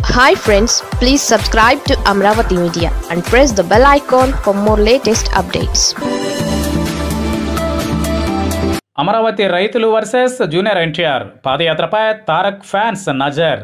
hi friends please subscribe to Amaravati media and press the bell icon for more latest updates Amaravati రైతులు versus junior NTR పాదయాత్రపై Tarak fans నజర్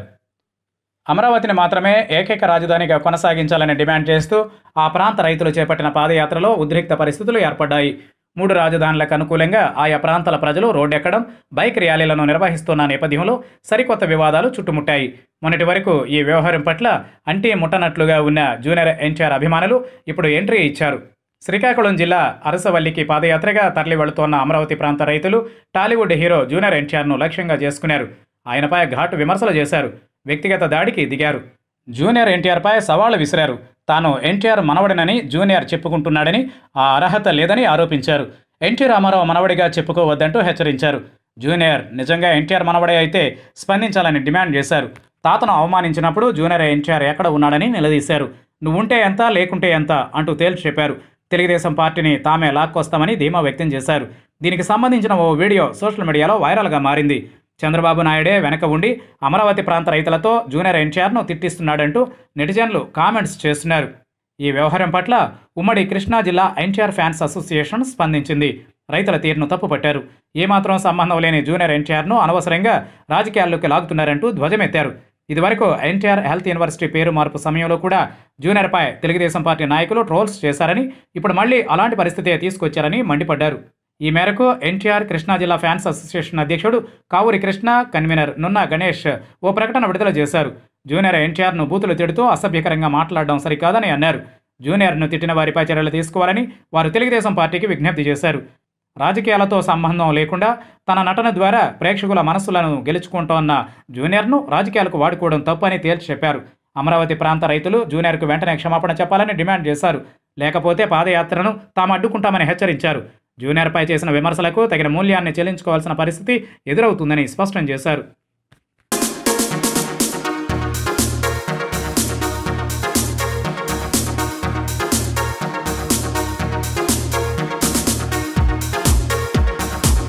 అమరావతిని మాత్రమే ఏకైక రాజధానిగా కొనసాగించాలని డిమాండ్ చేస్తూ ఆ ప్రాంత రైతులు చేపట్టిన పాదయాత్రలో ఉద్రిక్త పరిస్థితులు ఏర్పడ్డాయి మూడు రాజధానులకు అనుకూలంగా ఆయా ప్రాంతాల ప్రజలు రోడ్డెక్కడం బైక్ ర్యాలీలను నిర్వహిస్తున్న నేపథ్యంలో సరికొత్త వివాదాలు చుట్టుముట్టాయి మొన్నటి వరకు ఈ వ్యవహారం పట్ల అంటీ ముట్టనట్లుగా ఉన్న జూనియర్ ఎన్టీఆర్ అభిమానులు ఇప్పుడు ఎంట్రీ ఇచ్చారు శ్రీకాకుళం జిల్లా అరసవల్లికి పాదయాత్రగా తరలి వెళుతోన్న అమరావతి ప్రాంత రైతులు టాలీవుడ్ హీరో జూనియర్ ఎన్టీఆర్ను లక్ష్యంగా చేసుకున్నారు ఆయనపై ఘాటు విమర్శలు చేశారు వ్యక్తిగత దాడికి దిగారు జూనియర్ ఎన్టీఆర్పై సవాళ్లు విసిరారు తాను ఎన్టీఆర్ మనవడినని జూనియర్ చెప్పుకుంటున్నాడని ఆ అర్హత లేదని ఆరోపించారు ఎన్టీ రామారావు మనవడిగా చెప్పుకోవద్దంటూ హెచ్చరించారు జూనియర్ నిజంగా ఎన్టీఆర్ మనవడే అయితే స్పందించాలని డిమాండ్ చేశారు తాతను అవమానించినప్పుడు జూనియర్ ఎన్టీఆర్ ఎక్కడ ఉన్నాడని నిలదీశారు నువ్వుంటే ఎంత లేకుంటే ఎంత అంటూ తేల్చి చెప్పారు తెలుగుదేశం పార్టీని తామే లాక్కొస్తామని ధీమా వ్యక్తం చేశారు దీనికి సంబంధించిన ఓ వీడియో సోషల్ మీడియాలో వైరల్గా మారింది చంద్రబాబు నాయుడే వెనక ఉండి అమరావతి ప్రాంత రైతులతో జూనియర్ ఎన్టీఆర్ను తిట్టిస్తున్నాడంటూ నెటిజన్లు కామెంట్స్ చేస్తున్నారు ఈ వ్యవహారం పట్ల ఉమ్మడి కృష్ణా జిల్లా ఎన్టీఆర్ ఫ్యాన్స్ అసోసియేషన్ స్పందించింది రైతుల తీరును తప్పుపట్టారు ఏమాత్రం సంబంధం లేని జూనియర్ ఎన్టీఆర్ను అనవసరంగా రాజకీయాల్లోకి లాగుతున్నారంటూ ధ్వజమెత్తారు ఇదివరకు ఎన్టీఆర్ హెల్త్ యూనివర్సిటీ పేరు మార్పు సమయంలో కూడా జూనియర్పై తెలుగుదేశం పార్టీ నాయకులు ట్రోల్స్ చేశారని ఇప్పుడు మళ్ళీ అలాంటి పరిస్థితే తీసుకొచ్చారని మండిపడ్డారు ఈ మేరకు ఎన్టీఆర్ కృష్ణా జిల్లా ఫ్యాన్స్ అసోసియేషన్ అధ్యక్షుడు కావూరి కృష్ణ కన్వీనర్ నున్నా గణేష్ ఓ ప్రకటన విడుదల చేశారు జూనియర్ ఎన్టీఆర్ను బూతులు తిడుతూ అసభ్యకరంగా మాట్లాడడం సరికాదని అన్నారు జూనియర్ను తిట్టిన వారిపై చర్యలు తీసుకోవాలని వారు తెలుగుదేశం పార్టీకి విజ్ఞప్తి చేశారు రాజకీయాలతో సంబంధం లేకుండా తన నటన ద్వారా ప్రేక్షకుల మనస్సులను గెలుచుకుంటోన్న జూనియర్ను రాజకీయాలకు వాడుకోవడం తప్పని తేల్చి చెప్పారు అమరావతి ప్రాంత రైతులు జూనియర్కు వెంటనే క్షమాపణ చెప్పాలని డిమాండ్ చేశారు లేకపోతే పాదయాత్రను తాము అడ్డుకుంటామని హెచ్చరించారు జూనియర్పై చేసిన విమర్శలకు తగిన మూల్యాన్ని చెల్లించుకోవాల్సిన పరిస్థితి ఎదురవుతుందని స్పష్టం చేశారు